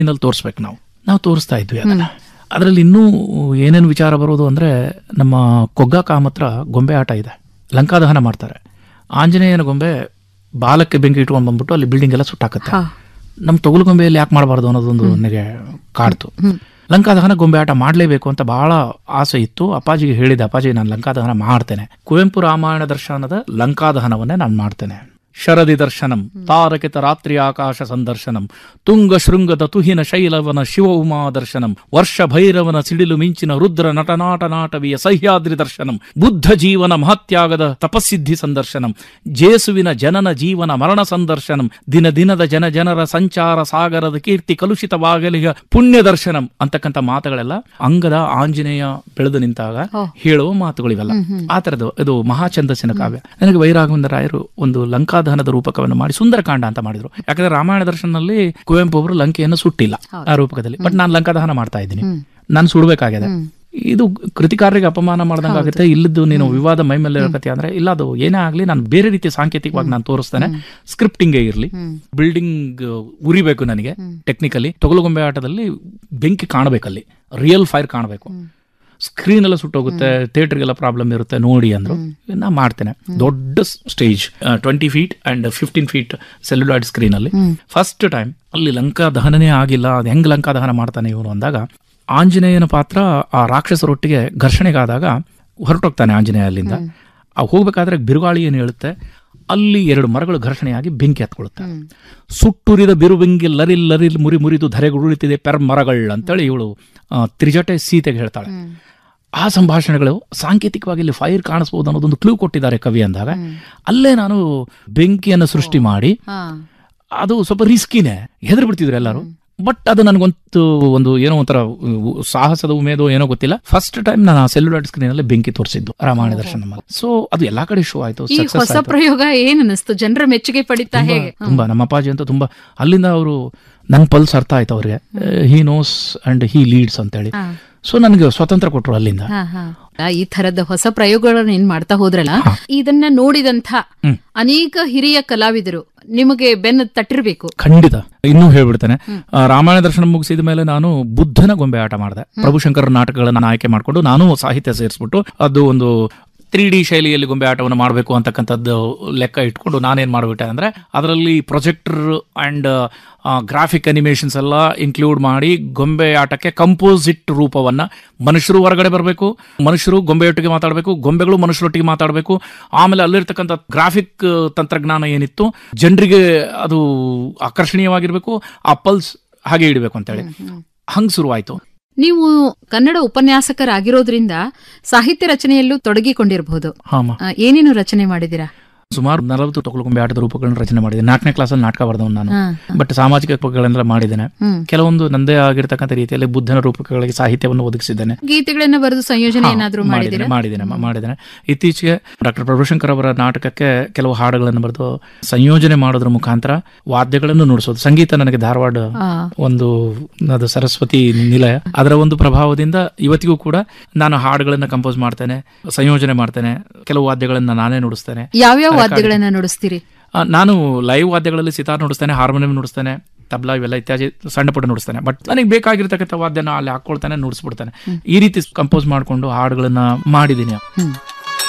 ಇನ್ನಲ್ಲಿ ತೋರಿಸ್ಬೇಕು ನಾವು ನಾವು ತೋರಿಸ್ತಾ ಇದ್ವಿ ಅದನ್ನ ಅದರಲ್ಲಿ ಇನ್ನೂ ಏನೇನು ವಿಚಾರ ಬರೋದು ಅಂದ್ರೆ ನಮ್ಮ ಕೊಗ್ಗ ಕಾಮತ್ರ ಗೊಂಬೆ ಆಟ ಇದೆ ಲಂಕಾದಹನ ಮಾಡ್ತಾರೆ ಆಂಜನೇಯನ ಗೊಂಬೆ ಬಾಲಕ್ಕೆ ಬೆಂಕಿ ಇಟ್ಕೊಂಡು ಬಂದ್ಬಿಟ್ಟು ಅಲ್ಲಿ ಬಿಲ್ಡಿಂಗ್ ಎಲ್ಲ ಸುಟ್ಟಾಕತ್ತೆ ಹಾ. ನಮ್ಮ ತೊಗಲು ಗೊಂಬೆಯಲ್ಲಿ ಯಾಕೆ ಮಾಡಬಾರ್ದು ಅನ್ನೋದೊಂದು ನನಗೆ ಕಾಡ್ತು ಲಂಕಾದಹನ ಗೊಂಬೆ ಆಟ ಮಾಡಲೇಬೇಕು ಅಂತ ಬಹಳ ಆಸೆ ಇತ್ತು ಅಪ್ಪಾಜಿಗೆ ಹೇಳಿದೆ ಅಪ್ಪಾಜಿ ನಾನು ಲಂಕಾದಹನ ಮಾಡ್ತೇನೆ ಕುವೆಂಪು ರಾಮಾಯಣ ದರ್ಶನದ ಲಂಕಾದಹನವನ್ನೇ ನಾನು ಮಾಡ್ತೇನೆ ಶರದಿ ದರ್ಶನಂ ತಾರಕಿತ ರಾತ್ರಿ ಆಕಾಶ ಸಂದರ್ಶನಂ ತುಂಗ ಶೃಂಗದ ತುಹಿನ ಶೈಲವನ ಶಿವ ಉಮಾ ದರ್ಶನಂ ವರ್ಷ ಭೈರವನ ಸಿಡಿಲು ಮಿಂಚಿನ ರುದ್ರ ನಟನಾಟ ನಾಟವಿಯ ಸಹ್ಯಾದ್ರಿ ದರ್ಶನಂ ಬುದ್ಧ ಜೀವನ ಮಹತ್ಯಾಗದ ತಪಸ್ಸಿದ್ಧಿ ಸಂದರ್ಶನಂ ಜೇಸುವಿನ ಜನನ ಜೀವನ ಮರಣ ಸಂದರ್ಶನಂ ದಿನ ದಿನದ ಜನ ಜನರ ಸಂಚಾರ ಸಾಗರದ ಕೀರ್ತಿ ಕಲುಷಿತವಾಗಲಿಗ ಪುಣ್ಯ ದರ್ಶನಂ ಅಂತಕ್ಕಂಥ ಮಾತುಗಳೆಲ್ಲ ಅಂಗದ ಆಂಜನೇಯ ಬೆಳೆದು ನಿಂತಾಗ ಹೇಳುವ ಮಾತುಗಳಿವೆಲ್ಲ ಆ ತರದ್ದು ಇದು ಮಹಾಛಂದಸ್ಸಿನ ಕಾವ್ಯ ನನಗೆ ವೈರಾಘವೇಂದ್ರ ರಾಯರು ಒಂದು ಲಂಕಾದಹನದ ರೂಪಕವನ್ನು ಮಾಡಿ ಸುಂದರಕಾಂಡ ಅಂತ ಮಾಡಿದ್ರು ಯಾಕಂದ್ರೆ ರಾಮಾಯಣ ದರ್ಶನದಲ್ಲಿ ಕುವೆಂಪು ಅವರು ಲಂಕೆಯನ್ನು ಸುಟ್ಟಿಲ್ಲ ಆ ರೂಪಕದಲ್ಲಿ ಬಟ್ ನಾನು ಲಂಕಾದಹನ ಮಾಡ್ತಾ ಇದ್ದೀನಿ ನಾನು ಸುಡಬೇಕಾಗಿದೆ ಇದು ಕೃತಿಕಾರರಿಗೆ ಅಪಮಾನ ಮಾಡ್ದಂಗಾಗುತ್ತೆ ಇಲ್ಲದ್ದು ನೀನು ವಿವಾದ ಮೈ ಮೇಲೆ ಇರಕತಿ ಅಂದ್ರೆ ಇಲ್ಲ ಅದು ಏನೇ ಆಗ್ಲಿ ನಾನು ಬೇರೆ ರೀತಿ ಸಾಂಕೇತಿಕವಾಗಿ ನಾನು ತೋರಿಸ್ತೇನೆ ಸ್ಕ್ರಿಪ್ಟಿಂಗೇ ಇರಲಿ ಬಿಲ್ಡಿಂಗ್ ಉರಿಬೇಕು ನನಗೆ ಟೆಕ್ನಿಕಲಿ ತೊಗಲುಗೊಂಬೆ ಆಟದಲ್ಲಿ ಬೆಂಕಿ ಕಾಣಬೇಕಲ್ಲಿ ರಿಯಲ್ ಫೈರ್ ಕಾಣಬೇಕು ಸ್ಕ್ರೀನ್ ಎಲ್ಲ ಸುಟ್ಟೋಗುತ್ತೆ ಥಿಯೇಟರ್ಗೆಲ್ಲ ಪ್ರಾಬ್ಲಮ್ ಇರುತ್ತೆ ನೋಡಿ ಅಂದ್ರು ನಾ ಮಾಡ್ತೇನೆ ದೊಡ್ಡ stage twenty feet and fifteen feet celluloid screen ಅಲ್ಲಿ ಫಸ್ಟ್ ಟೈಮ್ ಅಲ್ಲಿ ಲಂಕಾ ದಹನನೇ ಆಗಿಲ್ಲ ಅದು ಹೆಂಗ್ ಲಂಕಾ ದಹನ ಮಾಡ್ತಾನೆ ಇವನು ಅಂದಾಗ ಆಂಜನೇಯನ ಪಾತ್ರ ಆ ರಾಕ್ಷಸರೊಟ್ಟಿಗೆ ಘರ್ಷಣೆಗಾದಾಗ ಹೊರಟೋಗ್ತಾನೆ ಆಂಜನೇಯ ಅಲ್ಲಿಂದ ಆ ಹೋಗ್ಬೇಕಾದ್ರೆ ಬಿರುಗಾಳಿ ಏನು ಹೇಳುತ್ತೆ ಅಲ್ಲಿ ಎರಡು ಮರಗಳು ಘರ್ಷಣೆಯಾಗಿ ಬೆಂಕಿ ಹತ್ಕೊಳ್ಳುತ್ತೆ ಸುಟ್ಟುರಿದ ಬಿರುಬೆಂಗಿ ಲರಿಲ್ ಲರಿಲ್ ಮುರಿ ಮುರಿದು ಧರೆಗುರುಳಿತಿದೆ ಪೆರ್ ಮರಗಳು ಅಂತೇಳಿ ಇವಳು ಆ, ತ್ರಿಜಟೆ ಸೀತೆಗೆ ಹೇಳ್ತಾಳೆ ಆ ಸಂಭಾಷಣೆಗಳು ಸಾಂಕೇತಿಕವಾಗಿ ಇಲ್ಲಿ ಫೈರ್ ಕಾಣಿಸ್ಬೋದು ಅನ್ನೋದೊಂದು ಕ್ಲೂ ಕೊಟ್ಟಿದ್ದಾರೆ ಕವಿ ಅಂದಾಗ ಅಲ್ಲೇ ನಾನು ಬೆಂಕಿಯನ್ನು ಸೃಷ್ಟಿ ಮಾಡಿ ಹಾ. ಅದು ಸ್ವಲ್ಪ ರಿಸ್ಕಿನೇ ಹೆದರ್ ಬಿಡ್ತಿದ್ರು ಎಲ್ಲರೂ ಬಟ್ ಅದು ನನಗೊಂದು ಒಂದು ಏನೋ ಒಂಥರ ಉ- ಸಾಹಸದ ಉಮೇದೋ ಏನೋ ಗೊತ್ತಿಲ್ಲ ಫಸ್ಟ್ ಟೈಮ್ ನಾನು ಆ ಸೆಲ್ಯುಲಾಯ್ಡ್ ಸ್ಕ್ರೀನ್ ಅಲ್ಲಿ ಬೆಂಕಿ ತೋರಿಸಿದ್ದು ರಾಮಾಯಣ ದರ್ಶನ ಸೊ ಅದು ಎಲ್ಲಾ ಕಡೆ ಶೋ ಆಯ್ತು ಈ ಸಕ್ಸಸ್ ಹೊಸ ಪ್ರಯೋಗ ಏನ್ ಅನಿಸ್ತು ಜನರ ಮೆಚ್ಚುಗೆ ಪಡಿತಾ ಹೇಗೆ ತುಂಬಾ ನಮ್ಮ ಅಪ್ಪಾಜಿ ಅಂತ ತುಂಬಾ ಅಲ್ಲಿಂದ ಅವರು ನನ್ ಪಲ್ಸ್ ಅರ್ಥ ಆಯ್ತು ಅವ್ರಿಗೆ he knows and he leads ಅಂತೇಳಿ ಹಾ. ಸೊ ನನಗೆ ಸ್ವತಂತ್ರ ಕೊಟ್ರು ಅಲ್ಲಿಂದ ಹಾ, ಹಾ. ಆ, ಈ ತರದ ಹೊಸ ಪ್ರಯೋಗಗಳನ್ನ ಏನ್ ಮಾಡ್ತಾ ಹೋದ್ರಲ್ಲ ಇದನ್ನ ನೋಡಿದಂಥ ಅನೇಕ ಹಿರಿಯ ಕಲಾವಿದರು ನಿಮಗೆ ಬೆನ್ನು ತಟ್ಟಿರ್ಬೇಕು ಖಂಡಿತ ಇನ್ನೂ ಹೇಳ್ಬಿಡ್ತೇನೆ ಆ, ರಾಮಾಯಣ ದರ್ಶನ ಮುಗಿಸಿದ ಮೇಲೆ ನಾನು ಬುದ್ಧನ ಗೊಂಬೆ ಆಟ ಮಾಡಿದೆ ಪ್ರಭುಶಂಕರ ನಾಟಕಗಳನ್ನ ಆಯ್ಕೆ ಮಾಡಿಕೊಂಡು ನಾನು ಸಾಹಿತ್ಯ ಸೇರಿಸ್ಬಿಟ್ಟು ಅದು ಒಂದು ತ್ರೀ ಡಿ ಶೈಲಿಯಲ್ಲಿ ಗೊಂಬೆ ಆಟವನ್ನು ಮಾಡಬೇಕು ಅಂತಕ್ಕಂಥದ್ದು ಲೆಕ್ಕ ಇಟ್ಕೊಂಡು ನಾನೇನ್ ಮಾಡ್ಬಿಟ್ಟೆ ಅಂದ್ರೆ ಅದರಲ್ಲಿ ಪ್ರೊಜೆಕ್ಟರ್ ಅಂಡ್ ಗ್ರಾಫಿಕ್ ಅನಿಮೇಷನ್ಸ್ ಎಲ್ಲ ಇನ್ಕ್ಲೂಡ್ ಮಾಡಿ ಗೊಂಬೆ ಆಟಕ್ಕೆ ಕಂಪೋಸಿಟ್ ರೂಪವನ್ನ ಮನುಷ್ಯರು ಹೊರಗಡೆ ಬರಬೇಕು ಮನುಷ್ಯರು ಗೊಂಬೆಯೊಟ್ಟಿಗೆ ಮಾತಾಡಬೇಕು ಗೊಂಬೆಗಳು ಮನುಷ್ಯರೊಟ್ಟಿಗೆ ಮಾತಾಡಬೇಕು ಆಮೇಲೆ ಅಲ್ಲಿರ್ತಕ್ಕಂಥ ಗ್ರಾಫಿಕ್ ತಂತ್ರಜ್ಞಾನ ಏನಿತ್ತು ಜನರಿಗೆ ಅದು ಆಕರ್ಷಣೀಯವಾಗಿರ್ಬೇಕು ಆ ಪಲ್ಸ್ ಹಾಗೆ ಇಡಬೇಕು ಅಂತೇಳಿ ಹಂಗ್ ಶುರುವಾಯ್ತು ನೀವು ಕನ್ನಡ ಉಪನ್ಯಾಸಕರಾಗಿರೋದ್ರಿಂದ ಸಾಹಿತ್ಯ ರಚನೆಯಲ್ಲೂ ತೊಡಗಿಕೊಂಡಿರಬಹುದು ಹಾಮ ಆ, ಏನೇನು ರಚನೆ ಮಾಡಿದಿರಾ ಸುಮಾರು ನಲವತ್ತು ತೊಗೊಳ್ಕೊಂಬೆ ಆಟದ ರೂಪಗಳನ್ನು ರಚನೆ ಮಾಡಿದೆ ನಾಲ್ಕನೇ ಕ್ಲಾಸಲ್ಲಿ ನಾಟಕ ಬರೆದವನು ನಾನು ಹಾ. ಬಟ್ ಸಾಮಾಜಿಕ ರೂಪಗಳೆಲ್ಲ ಮಾಡಿದ್ದೇನೆ ಹ್ಮ್. ಕೆಲವೊಂದು ನಂದೇ ಆಗಿರ್ತಕ್ಕಂಥ ರೀತಿಯಲ್ಲಿ ಬುದ್ಧನ ರೂಪಕಗಳಿಗೆ ಸಾಹಿತ್ಯವನ್ನು ಒದಗಿಸಿದ್ದೇನೆ ಗೀತೆಗಳನ್ನ ಬರೆದು ಸಂಯೋಜನೆ ಹಾ, ಏನಾದ್ರೂ ಮಾಡಿದ್ದೇನೆ ಮಾಡಿದಿರಾ ಮಾಡಿದ್ದೇನೆ ಮ- ಮಾಡಿದ್ದೇನೆ ಇತ್ತೀಚೆಗೆ ಡಾಕ್ಟರ್ ಪ್ರಭುಶಂಕರ್ ಅವರ ನಾಟಕಕ್ಕೆ ಕೆಲವು ಹಾಡುಗಳನ್ನು ಬರೆದು ಸಂಯೋಜನೆ ಮಾಡೋದ್ರ ಮುಖಾಂತರ ವಾದ್ಯಗಳನ್ನು ನುಡಿಸೋದು ಸಂಗೀತ ನನಗೆ ಧಾರವಾಡ ಆ, ಒಂದು ಅದು ಸರಸ್ವತಿ ನಿಲಯ ಅದರ ಒಂದು ಪ್ರಭಾವದಿಂದ ಇವತ್ತಿಗೂ ಕೂಡ ನಾನು ಹಾಡುಗಳನ್ನ ಕಂಪೋಸ್ ಮಾಡ್ತೇನೆ ಸಂಯೋಜನೆ ಮಾಡ್ತೇನೆ ಕೆಲವು ವಾದ್ಯಗಳನ್ನ ನಾನೇ ನುಡಿಸ್ತೇನೆ ಯಾವ್ಯಾವ ವಾದ್ಯಗಳನ್ನ ನುಡಿಸ್ತೀರಿ ಆ, ನಾನು ಲೈವ್ ವಾದ್ಯಗಳಲ್ಲಿ ಸಿತಾರ್ ನುಡಿಸ್ತೇನೆ ಹಾರ್ಮೋನಿಯಂ ನುಡಿಸ್ತೇನೆ ತಬ್ಲಾ ಇವೆಲ್ಲ ಇತ್ಯಾದಿ ಸಣ್ಣ ಪುಟ್ಟ ನುಡಿಸ್ತೇನೆ ಬಟ್ ನನಗೆ ಬೇಕಾಗಿರ್ತಕ್ಕಂಥ ವಾದ್ಯನ ಅಲ್ಲಿ ಹಾಕೊಳ್ತಾನೆ ನುಡಿಸ್ಬಿಡ್ತಾನೆ ಈ ರೀತಿ ಕಂಪೋಸ್ ಮಾಡಿಕೊಂಡು ಹಾಡುಗಳನ್ನ ಮಾಡಿದ್ದೀನಿ ಹ್ಮ್